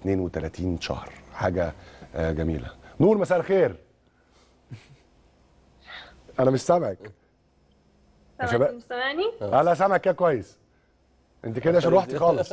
32 شهر حاجه آه، جميله نور مساء الخير انا مش سامعك يا شباب. سامعني سامعني اه لا سامعك كده كويس انت كده شروحتي خالص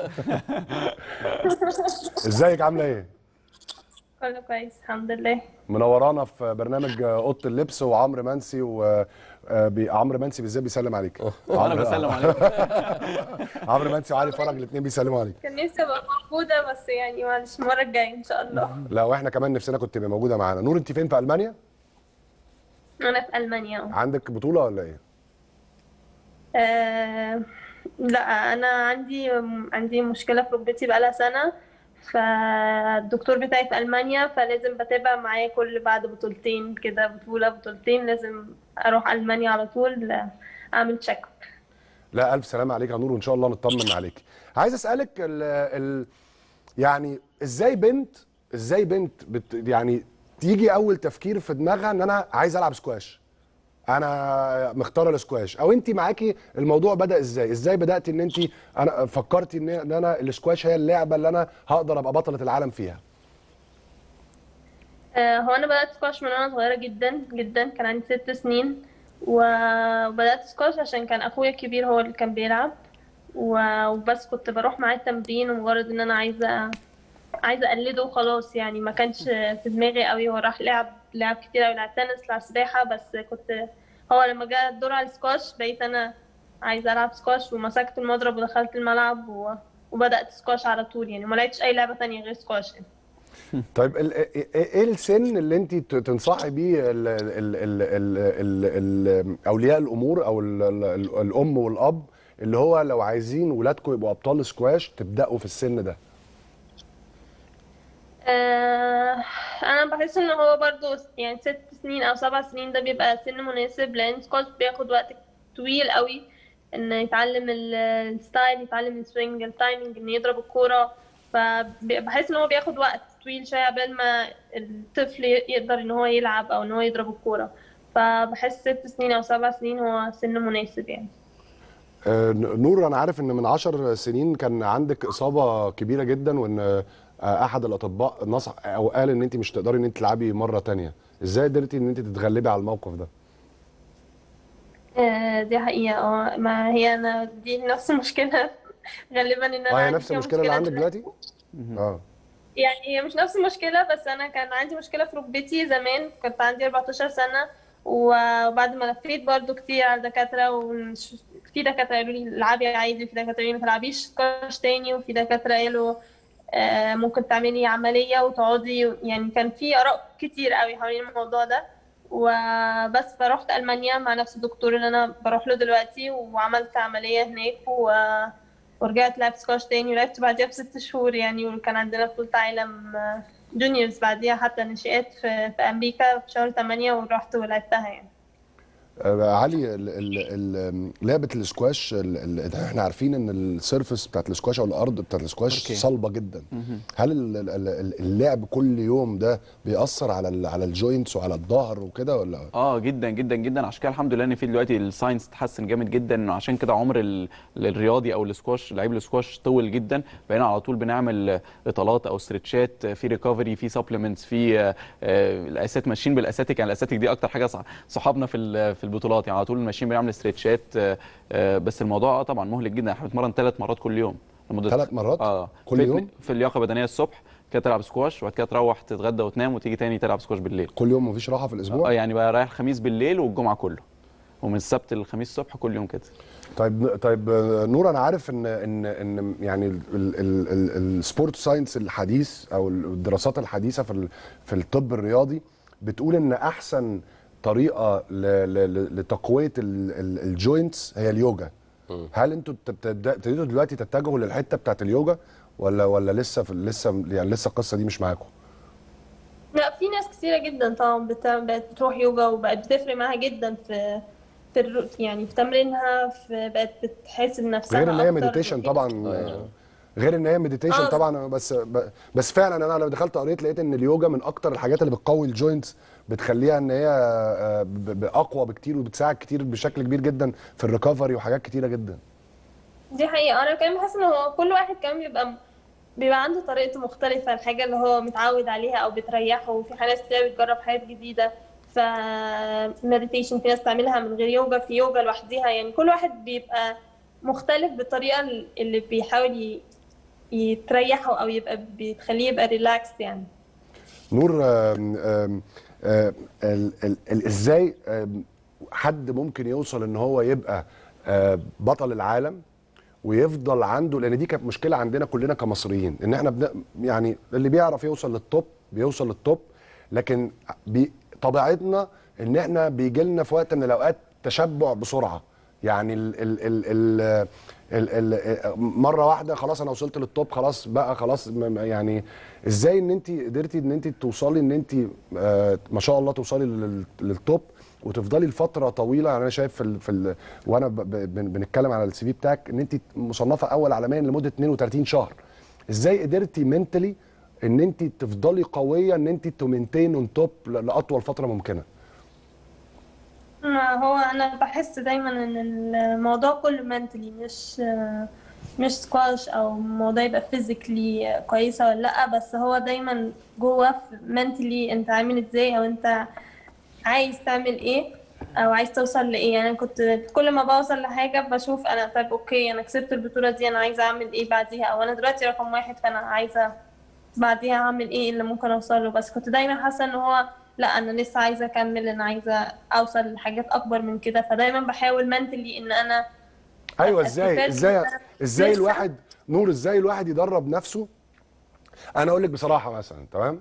ازيك عامله ايه كله كويس الحمد لله منورانا في برنامج آه، اوضه اللبس وعمرو منسي وعمرو منسي بالذات بيسلم عليك انا عمرو- بسلم عليك عمرو منسي وعلي فرج الاثنين بيسلموا عليك كان نفسي ابقى موجودة بس يعني معلش المرة الجاية ان شاء الله لا واحنا كمان نفسنا كنت تبقى موجوده معانا نور انت فين في المانيا انا في المانيا أهو. عندك بطوله ولا ايه آه لا انا عندي عندي مشكلة في ركبتي بقالها سنة فالدكتور بتاعي في المانيا فلازم بتابع معاه كل بعد بطولتين كده بطولة بطولتين لازم اروح المانيا على طول اعمل تشيك اب لا الف سلامه عليك يا نور وان شاء الله نطمن عليك عايز اسالك ال ال يعني ازاي بنت ازاي بنت بت يعني تيجي اول تفكير في دماغها ان انا عايز العب سكواش انا مختاره السكواش او انت معاكي الموضوع بدا ازاي ازاي بدات ان انت انا فكرتي ان إن انا السكواش هي اللعبه اللي انا هقدر ابقى بطله العالم فيها آه، هو انا بدات سكواش من وانا صغيره جدا جدا كان عندي ست سنين و- وبدات سكواش عشان كان اخويا الكبير هو اللي كان بيلعب و- وبس كنت بروح معاه التمرين ومجرد ان انا عايزه عايزه اقلده وخلاص يعني ما كانش في دماغي قوي هو راح لعب لعب كتير قوي لعب تنس لعب سباحه بس كنت هو لما جه الدور على السكواش بقيت انا عايزه العب سكواش ومسكت المضرب ودخلت الملعب و... وبدات سكواش على طول يعني ما لعبتش اي لعبه تانية غير سكواش يعني. طيب ال- ايه إيه السن اللي انت ت- تنصحي بيه ال ال ال ال ال ال اولياء الامور او ال ال ال الام والاب اللي هو لو عايزين ولادكم يبقوا ابطال سكواش تبداوا في السن ده آه، انا بحس ان هو برضو يعني ست سنين او سبع سنين ده بيبقى سن مناسب لان سكوت بياخد وقت طويل قوي ان يتعلم ال- الستايل يتعلم السوينج التايمنج ان يضرب الكوره فبحس ان هو بياخد وقت طويل شويه قبل ما الطفل يقدر ان هو يلعب او ان هو يضرب الكوره فبحس ست سنين او سبع سنين هو سن مناسب يعني آه، نور انا عارف ان من عشر سنين كان عندك اصابه كبيره جدا وان آه، احد الاطباء نصح او قال ان انت مش تقدري ان انت تلعبي مره تانية ازاي قدرتي ان انت تتغلبي على الموقف ده آه، دي حقيقة اه ما هي انا دي نفس المشكلة غالبا ان انا اه هي عندي نفس فيها المشكله اللي مشكلة عندك دلوقتي اه يعني هي مش نفس المشكلة بس أنا كان عندي مشكلة في ركبتي زمان كنت عندي 14 سنة وبعد ما لفيت برضو كتير على دكاترة ومش في دكاترة قالوا لي العبي عادي وفي دكاترة قالوا لي ما تلعبيش سكواش تاني وفي دكاترة قالوا آه، ممكن تعملي عملية وتقعدي يعني كان في آراء كتير قوي حوالين الموضوع ده وبس فروحت ألمانيا مع نفس الدكتور اللي أنا بروح له دلوقتي وعملت عملية هناك و... ورجعت لعبت سكواش تاني ولعبت بعديها بست شهور يعني وكان عندنا بطولة عالم آه، جونيورز بعديها حتى نشئات في, في أمريكا في شهر 8 ورحت ولعبتها يعني آه، علي ال- ال- ال- لعبه الاسكواش ال- ال- احنا عارفين ان السيرفس بتاعت الاسكواش او الارض بتاعت الاسكواش أوكي. صلبه جدا هل ال- ال- ال- اللعب كل يوم ده بيأثر على ال- على الجوينتس وعلى الظهر وكده ولا اه جدا جدا جدا عشان كده الحمد لله ان في دلوقتي الساينس اتحسن جامد جدا عشان كده عمر ال- الرياضي او السكواش لعيب السكواش طول جدا بقينا على طول بنعمل اطالات او استرتشات في ريكفري في سبلمنتس في آه، آه، الاسات ماشيين بالاساتيك يعني الاساتيك دي اكتر حاجه صح- صحابنا في ال- في البطولات يعني على طول ماشيين بنعمل استرتشات آه، آه، بس الموضوع اه طبعا مهلك جدا احنا بنتمرن ثلاث مرات كل يوم لمده ثلاث مرات اه كل في- يوم في اللياقه البدنيه الصبح كده تلعب سكواش وبعد كده تروح تتغدى وتنام وتيجي تاني تلعب سكواش بالليل كل يوم مفيش راحه في اه الاسبوع يعني بقى رايح الخميس بالليل والجمعه كله ومن السبت للخميس الصبح كل يوم كده طيب طيب آه، نور انا عارف ان ان ان يعني ال- ال- ال- ال- السبورت ساينس الحديث او الدراسات الحديثه في ال- في الطب الرياضي بتقول ان احسن طريقه ل- ل- ل- لتقويه ال- ال- الجوينتس هي اليوجا هل انتوا بت- بت- ابتديتوا دلوقتي تتجهوا للحته بتاعت اليوجا ولا ولا لسه في لسه يعني لسه القصه دي مش معاكم لا في ناس كثيرة جدا طبعا بت- بقت بتروح يوجا وبقت بتفرق معاها جدا في في الرو- يعني في تمرينها في بقت بتحاسب نفسها غير ان هي أكتر. مديتيشن وفي- طبعا غير ان هي ميديتيشن آه. طبعا بس ب- بس فعلا انا لما دخلت قريت لقيت ان اليوجا من اكتر الحاجات اللي بتقوي الجوينتس بتخليها ان هي آه، ب- ب- اقوى بكتير وبتساعد كتير بشكل كبير جدا في الريكفري وحاجات كتيره جدا دي حقيقة أنا كمان بحس إن هو كل واحد كمان بيبقى م- بيبقى عنده طريقته مختلفة الحاجة اللي هو متعود عليها أو بتريحه وفي ناس كتير بتجرب حاجات جديدة ف meditation في ناس تعملها من غير يوجا في يوجا لوحدها يعني كل واحد بيبقى مختلف بالطريقة اللي بيحاول ي- يتريحه أو يبقى بتخليه يبقى ريلاكس يعني نور آم، آم، آم، ال- ال- ال- ازاي آم، حد ممكن يوصل ان هو يبقى آه، بطل العالم ويفضل عنده لان دي كانت مشكله عندنا كلنا كمصريين ان احنا بن يعني اللي بيعرف يوصل للتوب بيوصل للتوب لكن بي طبيعتنا ان احنا بيجي لنا في وقت من الاوقات تشبع بسرعه يعني ال ال ال ال ال ال مره واحده خلاص انا وصلت للتوب خلاص بقى خلاص م- م- يعني ازاي ان انت قدرتي ان انت توصلي ان انت آه، ما شاء الله توصلي لل- للتوب وتفضلي لفتره طويله يعني انا شايف في ال في ال وانا ب- ب- بن- بنتكلم على السي في بتاعك ان انت مصنفه اول عالميا لمده 32 شهر ازاي قدرتي منتلي ان انت تفضلي قويه ان انت تمنتين اون توب لاطول فتره ممكنه ما هو انا بحس دايما ان الموضوع كله منتلي مش مش سكواش او موضوع يبقى فيزيكلي كويسه ولا لا بس هو دايما جوه منتلي انت عامل ازاي او انت عايز تعمل ايه او عايز توصل لايه يعني انا كنت كل ما بوصل لحاجه بشوف انا طيب اوكي انا كسبت البطوله دي انا عايزه اعمل ايه بعديها او انا دلوقتي رقم واحد فانا عايزه بعديها اعمل ايه اللي ممكن اوصل له بس كنت دايما حاسه ان هو لا انا لسه عايزه اكمل انا عايزه اوصل لحاجات اكبر من كده فدايما بحاول منتلي ان انا ايوه أبقى ازاي prepared ازاي إن أنا ازاي لسه- الواحد نور ازاي الواحد يدرب نفسه انا اقول لك بصراحه مثلا تمام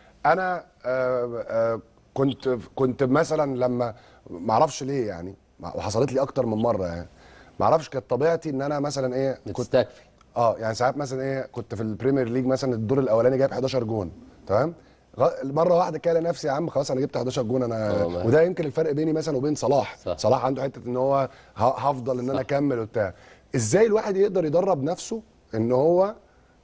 انا آه آه كنت كنت مثلا لما ما اعرفش ليه يعني وحصلت لي اكتر من مره يعني ما اعرفش كانت طبيعتي ان انا مثلا ايه كنت بتستكفي اه يعني ساعات مثلا ايه كنت في البريمير ليج مثلا الدور الاولاني جايب 11 جون تمام غ- مره واحده كده ألاقي نفسي يا عم خلاص انا جبت 11 جون انا آه، ما- وده يمكن الفرق بيني مثلا وبين صلاح صح. صلاح عنده حته ان هو ه- هفضل ان انا صح. اكمل وبتاع ازاي الواحد يقدر يدرب نفسه ان هو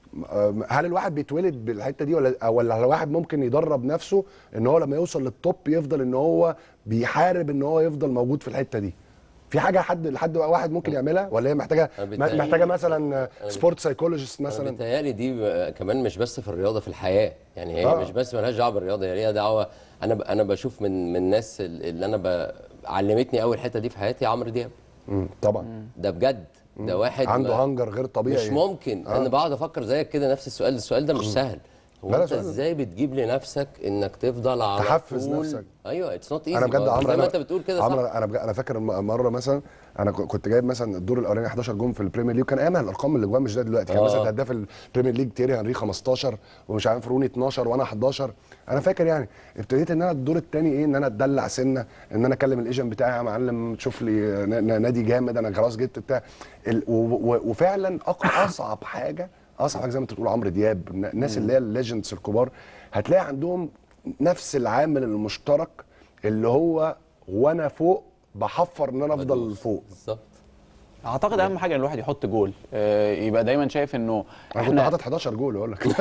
آم، هل الواحد بيتولد بالحته دي ولا ولا الواحد ممكن يدرب نفسه ان هو لما يوصل للتوب يفضل ان هو بيحارب ان هو يفضل موجود في الحته دي في حاجه حد لحد واحد ممكن يعملها ولا هي محتاجه أنا بيتهيألي- محتاجه مثلا سبورت سايكولوجيست انا مثلا بيتهيألي دي ب- كمان مش بس في الرياضه في الحياه يعني هي آه. مش بس ملهاش دعوه بالرياضه هي ليها دعوه انا ب... انا بشوف من من الناس ال- اللي انا ب... علمتني اول حته دي في حياتي عمرو دياب مم، طبعا ده بجد ده واحد عنده ما- هنجر غير طبيعي مش ممكن آه. انا بقعد افكر زيك كده نفس السؤال السؤال ده مش سهل هو لا، لا، انت سؤال. ازاي بتجيب لنفسك انك تفضل على تحفز طول نفسك. ايوه اتس نوت ايزي انا بجد عمرو زي ما أنا- انت بتقول كده عمرو صح انا بجد انا فاكر م- مره مثلا انا ك- كنت جايب مثلا الدور الاولاني 11 جون في البريمير ليج كان ايامها الارقام اللي جواه مش زي دلوقتي كان آه. مثلا هداف البريمير ليج تيري هنري 15 ومش عارف روني 12 وانا 11 انا فاكر يعني ابتديت ان انا الدور الثاني ايه ان انا اتدلع سنه ان انا اكلم الايجنت بتاعي يا معلم تشوف لي ن- ن- نادي جامد انا خلاص جبت بتاع ال- و- و- وفعلا أق- اصعب حاجه اصعب حاجه زي ما انت بتقول عمرو دياب الناس اللي هي الليجندز الكبار هتلاقي عندهم نفس العامل المشترك اللي هو وانا فوق بحفر ان انا افضل بدوس. فوق بالظبط اعتقد اهم حاجه ان الواحد يحط جول آه، يبقى دايما شايف انه انا كنت حاطط 11 جول اقول لك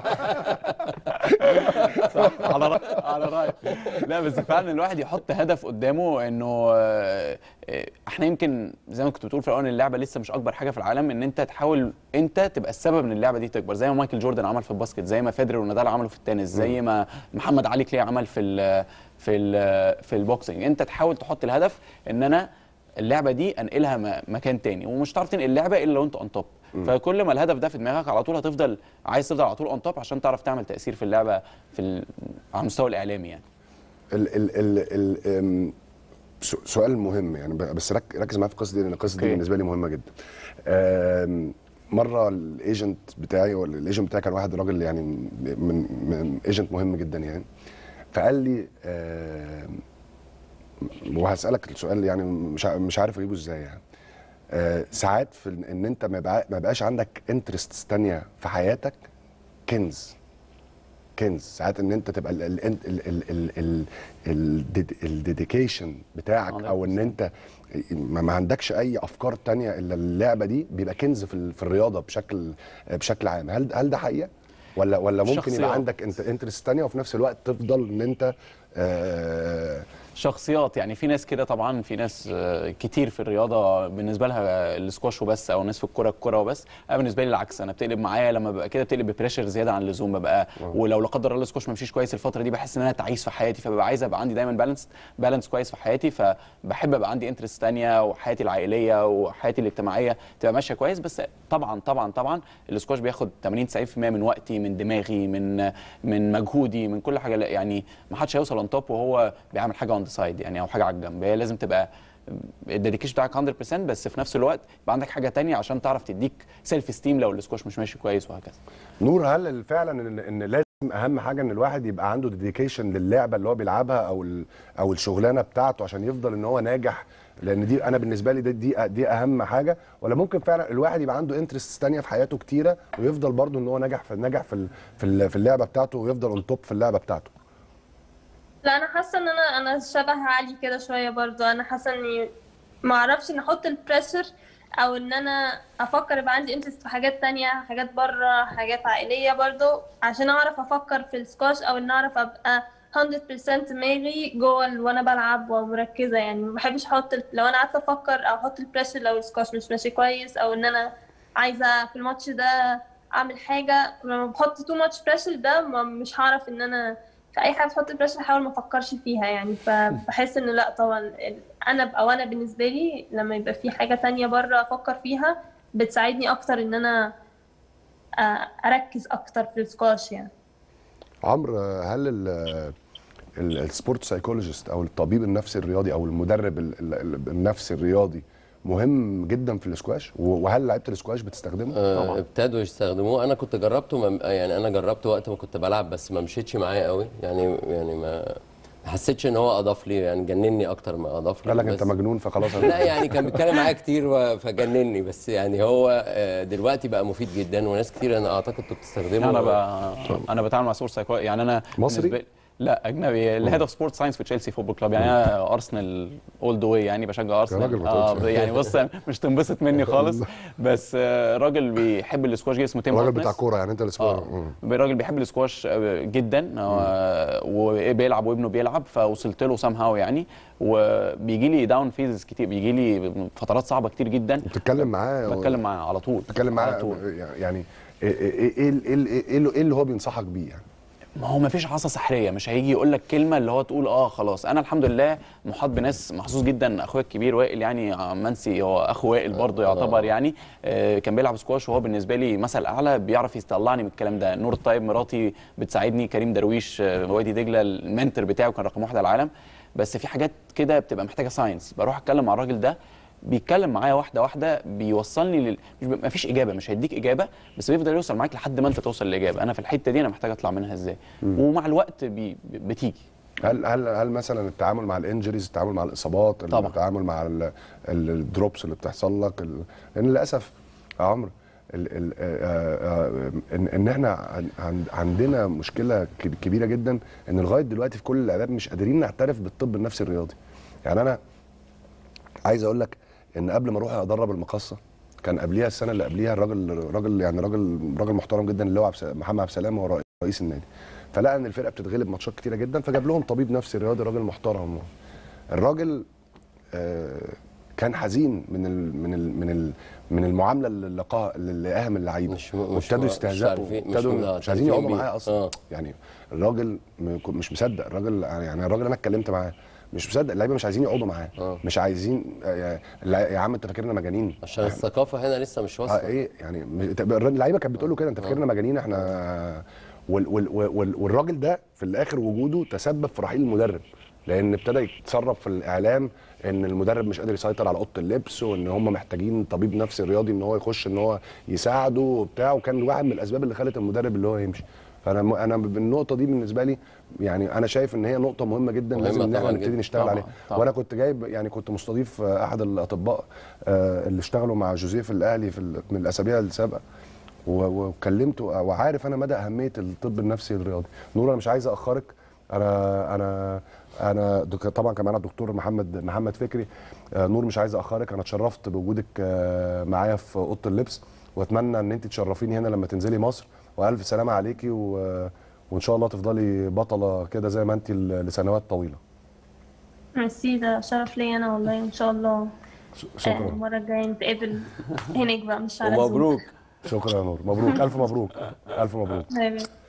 على رأي على رأي لا بس فعلا الواحد يحط هدف قدامه انه آه، آه، احنا يمكن زي ما كنت بتقول في الاول ان اللعبه لسه مش اكبر حاجه في العالم ان انت تحاول انت تبقى السبب ان اللعبه دي تكبر زي ما مايكل جوردن عمل في الباسكت زي ما فيدرر ونادال عملوا في التنس زي ما محمد علي كلاي عمل في ال في ال في البوكسنج انت تحاول تحط الهدف ان انا اللعبه دي انقلها م- مكان تاني ومش هتعرف تنقل اللعبه الا لو انت اون توب فكل ما الهدف ده في دماغك على طول هتفضل عايز تفضل على طول اون توب عشان تعرف تعمل تاثير في اللعبه في ال... على المستوى الاعلامي يعني ال ال ال ال أم، سو- سؤال مهم يعني ب- بس رك ركز معايا في القصه دي لان القصه دي أوكي. بالنسبه لي مهمه جدا أم، مره الايجنت بتاعي ولا الايجنت بتاعي كان واحد راجل يعني من من ايجنت مهم جدا يعني فقال لي أم، وهسالك السؤال يعني مش ع- مش عارف اجيبه ازاي يعني أه، ساعات في ال- ان انت ما يبقى- ما يبقاش عندك انترست تانية في حياتك كنز كنز ساعات ان انت تبقى الديديكيشن بتاعك او ان انت ما ما عندكش اي افكار تانية الا اللعبه دي بيبقى كنز في ال- في الرياضه بشكل بشكل عام هل هل ده حقيقه ولا ولا ممكن الشخصيات. يبقى عندك انت انترست تانية وفي نفس الوقت تفضل ان انت آه، شخصيات يعني في ناس كده طبعا في ناس آه، كتير في الرياضه بالنسبه لها السكواش وبس او ناس في الكوره الكوره وبس انا بالنسبه لي العكس انا بتقلب معايا لما ببقى كده بتقلب ببريشر زياده عن اللزوم ببقى ولو لا قدر الله السكواش ما مشيش كويس الفتره دي بحس ان انا تعيس في حياتي فببقى عايز ابقى عندي دايما بالانس بالانس كويس في حياتي فبحب ابقى عندي انترست تانية وحياتي العائليه وحياتي الاجتماعيه تبقى ماشيه كويس بس طبعا طبعا طبعا السكواش بياخد 80 90% من وقتي من دماغي من من مجهودي من كل حاجه لا، يعني ما حدش هيوصل اون توب وهو بيعمل حاجه اون ذا سايد يعني او حاجه على الجنب هي لازم تبقى الديديكيشن بتاعك 100% بس في نفس الوقت يبقى عندك حاجه تانية عشان تعرف تديك سيلف ستيم لو السكواش مش ماشي كويس وهكذا نور هل فعلا ان, إن لازم اهم حاجه ان الواحد يبقى عنده ديديكيشن للعبه اللي هو بيلعبها او ال- او الشغلانه بتاعته عشان يفضل ان هو ناجح لان دي انا بالنسبه لي دي دي, دي اهم حاجه ولا ممكن فعلا الواحد يبقى عنده انترست تانية في حياته كتيره ويفضل برضه ان هو ناجح في ناجح في ال- في ال- في اللعبه بتاعته ويفضل اون توب في اللعبه بتاعته لا انا حاسه ان انا انا شبه علي كده شويه برضو انا حاسه اني ما اعرفش ان احط البريشر او ان انا افكر يبقى عندي انترست في حاجات تانية حاجات بره حاجات عائليه برضو عشان اعرف افكر في السكواش او ان اعرف ابقى 100% دماغي جوه ال- وانا بلعب ومركزه يعني ما بحبش احط ال- لو انا قعدت افكر او احط البريشر لو السكواش مش ماشي كويس او ان انا عايزه في الماتش ده اعمل حاجه لما بحط تو ماتش بريشر ده ما- مش هعرف ان انا في اي حاجه تحط بريشر احاول ما افكرش فيها يعني فبحس ان لا طبعا ال- انا او انا بالنسبه لي لما يبقى في حاجه تانية بره افكر فيها بتساعدني اكتر ان انا آه، اركز اكتر في السكواش يعني عمرو هل ال- ال- السبورت سايكولوجيست او الطبيب النفسي الرياضي او المدرب ال- ال- ال- النفسي الرياضي مهم جدا في الاسكواش و- وهل لعيبه الاسكواش بتستخدمه؟ آه، ابتدوا يستخدموه انا كنت جربته ما يعني انا جربته وقت ما كنت بلعب بس ما مشيتش معايا قوي يعني يعني ما ما حسيتش ان هو اضاف لي يعني جنني اكتر ما اضاف لي قال لك بس- انت مجنون فخلاص لا يعني كان بيتكلم معايا كتير و- فجنني بس يعني هو آه، دلوقتي بقى مفيد جدا وناس كتير انا اعتقد كنت بتستخدمه انا بقى انا بتعامل مع سبورت سايكو يعني انا مصري؟ بالنسبة لي- لا اجنبي الهيد اوف سبورت ساينس في تشيلسي فوتبول كلوب يعني انا ارسنال اول ذا واي يعني بشجع ارسنال راجل ما اه تقولش. يعني بص مش تنبسط مني خالص بس آه، راجل بيحب الاسكواش جدا اسمه تيم الراجل هاركنس. بتاع كوره يعني انت اللي اه اسمه راجل بيحب الاسكواش آه، جدا آه، وبيلعب وابنه بيلعب فوصلت له سام هاو يعني وبيجي لي داون فيزز كتير بيجي لي فترات صعبه كتير جدا بتتكلم معاه بتكلم معاه على طول بتتكلم على معاه طول يعني ايه ايه ايه ايه ايه ايه اللي- إيه اللي هو بينصحك بيه يعني ما هو ما فيش عصا سحريه مش هيجي يقول لك كلمه اللي هو تقول اه خلاص انا الحمد لله محاط بناس محظوظ جدا اخويا الكبير وائل يعني منسي هو اخو وائل برضه يعتبر يعني آه كان بيلعب سكواش وهو بالنسبه لي مثل اعلى بيعرف يطلعني من الكلام ده نور الطيب مراتي بتساعدني كريم درويش آه، وادي دجله المنتور بتاعه كان رقم واحد على العالم بس في حاجات كده بتبقى محتاجه ساينس بروح اتكلم مع الراجل ده بيتكلم معايا واحده واحده بيوصلني لل... مش ما فيش اجابه مش هيديك اجابه بس بيفضل يوصل معاك لحد ما انت توصل لاجابه انا في الحته دي انا محتاج اطلع منها ازاي ومع الوقت بي... بتيجي هل هل هل مثلا التعامل مع الانجريز التعامل مع الاصابات طبعا. التعامل مع ال- ال- الدروبس اللي بتحصل لك ال- لان للاسف يا عمرو ال ال آه، آه، ان ان احنا عن- عن- عندنا مشكله ك- كبيره جدا ان لغايه دلوقتي في كل الاعلام مش قادرين نعترف بالطب النفسي الرياضي يعني انا عايز اقول لك ان قبل ما اروح ادرب المقصه كان قبليها السنه اللي قبليها الراجل راجل يعني راجل راجل محترم جدا اللي هو عبد الس- محمد عبد السلام هو رئيس النادي فلقى ان الفرقه بتتغلب ماتشات كتيره جدا فجاب لهم طبيب نفسي رياضي راجل محترم الراجل آه، كان حزين من ال من ال من ال من المعامله اللي لقاها اللي لقاها من اللعيبه مش- مش- وابتدوا مش يستهزئوا عارفين- مش ابتدوا مش, معترفين عايزين يقعدوا بيه. معاه اصلا آه. يعني الراجل م- مش مصدق الراجل يعني الراجل انا اتكلمت معاه مش مصدق اللعيبه مش عايزين يقعدوا معاه آه. مش عايزين آه، يا يا عم انت فاكرنا مجانين عشان الثقافه هنا لسه مش اه واصله ايه يعني م- طب اللعيبه كانت بتقول له كده انت فاكرنا مجانين احنا وال وال وال والراجل ده في الاخر وجوده تسبب في رحيل المدرب لان ابتدى يتسرب في الاعلام ان المدرب مش قادر يسيطر على اوضه اللبس وان هم محتاجين طبيب نفسي رياضي ان هو يخش ان هو يساعده وبتاع وكان واحد من الاسباب اللي خلت المدرب اللي هو يمشي فانا م- انا بالنقطه دي بالنسبه لي يعني انا شايف ان هي نقطه مهمه جدا مهمة لازم ان احنا طبعاً نبتدي جداً. نشتغل طبعاً، عليها طبعاً. وانا كنت جايب يعني كنت مستضيف آه، احد الاطباء آه، اللي اشتغلوا مع جوزيف الاهلي في ال- من الاسابيع السابقه و- وكلمته وعارف انا مدى اهميه الطب النفسي الرياضي نور انا مش عايز اخرك انا انا انا دك- طبعا كان معانا الدكتور محمد محمد فكري آه، نور مش عايز اخرك انا اتشرفت بوجودك آه، معايا في اوضه اللبس واتمنى ان انت تشرفيني هنا لما تنزلي مصر والف سلامه عليكي و... وان شاء الله تفضلي بطله كده زي ما انت ل- لسنوات طويله ميرسي ده شرف ليا انا والله ان شاء الله ش- آه، شكرا المره الجايه نتقابل هناك بقى مش على زوم ومبروك شكرا يا نور مبروك الف مبروك الف مبروك باي باي.